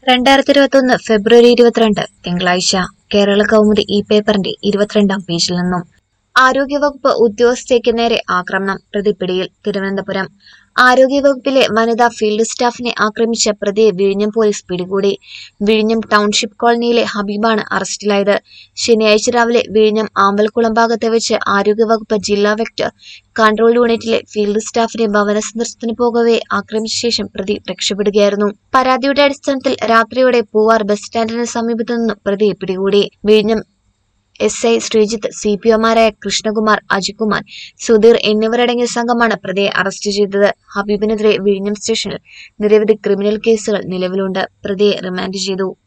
രണ്ടായിരത്തി ഇരുപത്തൊന്ന് ഫെബ്രുവരി ഇരുപത്തിരണ്ട് തിങ്കളാഴ്ച കേരള കൗമുദി ഈ പേപ്പറിന്റെ ഇരുപത്തിരണ്ടാം പേജിൽ നിന്നും ആരോഗ്യവകുപ്പ് ഉദ്യോഗസ്ഥയ്ക്ക് നേരെ ആക്രമണം പ്രതിപ്പിടിയിൽ തിരുവനന്തപുരം ആരോഗ്യവകുപ്പിലെ വനിതാ ഫീൽഡ് സ്റ്റാഫിനെ ആക്രമിച്ച പ്രതിയെ വിഴിഞ്ഞം പോലീസ് പിടികൂടി വിഴിഞ്ഞം ടൗൺഷിപ്പ് കോളനിയിലെ ഹബീബാണ് അറസ്റ്റിലായത് ശനിയാഴ്ച രാവിലെ വിഴിഞ്ഞം ആമ്പൽക്കുളം ഭാഗത്ത് വെച്ച് ആരോഗ്യവകുപ്പ് ജില്ലാ വെക്ടർ കൺട്രോൾ യൂണിറ്റിലെ ഫീൽഡ് സ്റ്റാഫിനെ ഭവന സന്ദർശനത്തിന് പോകവെ ആക്രമിച്ച ശേഷം പ്രതി രക്ഷപ്പെടുകയായിരുന്നു പരാതിയുടെ അടിസ്ഥാനത്തിൽ രാത്രിയോടെ പൂവാർ ബസ് സ്റ്റാൻഡിന് സമീപത്തു നിന്നും പ്രതിയെ പിടികൂടി വിഴിഞ്ഞം S I Sreejith C P ഒമാരായ കൃഷ്ണകുമാർ അജികുമാർ സുധീർ എന്നിവരടങ്ങിയ സംഘമാണ് പ്രതിയെ അറസ്റ്റ് ചെയ്തത് ഹബീബിനെതിരെ വിഴിഞ്ഞം സ്റ്റേഷനിൽ നിരവധി ക്രിമിനൽ കേസുകൾ നിലവിലുണ്ട് പ്രതിയെ റിമാൻഡ് ചെയ്തു